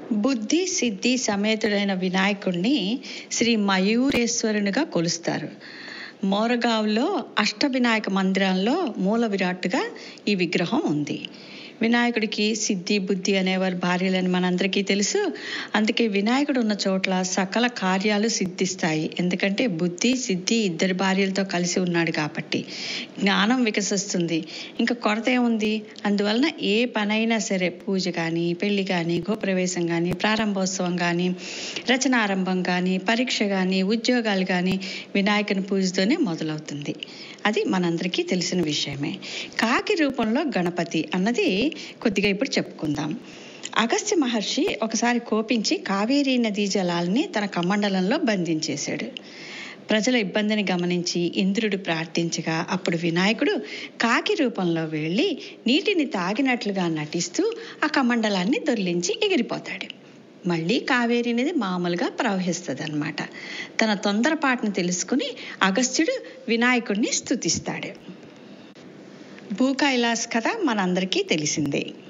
బుద్ధి సిద్ధి సమేతుడైన వినాయకుడిని శ్రీ మయూరేశ్వరునిగా కొలుస్తారు మోరగావ్లో అష్టవినాయక మందిరంలో మూల విరాట్టుగా ఈ విగ్రహం ఉంది వినాయకుడికి సిద్ధి బుద్ధి అనేవారు భార్యలని మనందరికీ తెలుసు అందుకే వినాయకుడు ఉన్న చోట్ల సకల కార్యాలు సిద్ధిస్తాయి ఎందుకంటే బుద్ధి సిద్ధి ఇద్దరి భార్యలతో కలిసి ఉన్నాడు కాబట్టి జ్ఞానం వికసిస్తుంది ఇంకా కొరత ఏముంది అందువలన ఏ పనైనా సరే పూజ కానీ పెళ్లి కానీ గోప్రవేశం కానీ ప్రారంభోత్సవం కానీ రచనారంభం కానీ పరీక్ష కానీ ఉద్యోగాలు కానీ వినాయకుని పూజతోనే మొదలవుతుంది అది మనందరికీ తెలిసిన విషయమే కాకి రూపంలో గణపతి అన్నది కొద్దిగా ఇప్పుడు చెప్పుకుందాం అగస్త్య మహర్షి ఒకసారి కోపించి కావేరీ నదీ జలాల్ని తన కమండలంలో బంధించేశాడు ప్రజల ఇబ్బందిని గమనించి ఇంద్రుడు ప్రార్థించగా అప్పుడు వినాయకుడు కాకి రూపంలో వెళ్ళి నీటిని తాగినట్లుగా నటిస్తూ ఆ కమండలాన్ని దొర్లించి ఎగిరిపోతాడు మళ్ళీ కావేరి నది మామూలుగా ప్రవహిస్తుంది అనమాట తన తొందరపాటును తెలుసుకుని అగస్త్యుడు వినాయకుడిని స్తుతిస్తాడు భూ కైలాస్ కథ మనందరికీ తెలిసిందే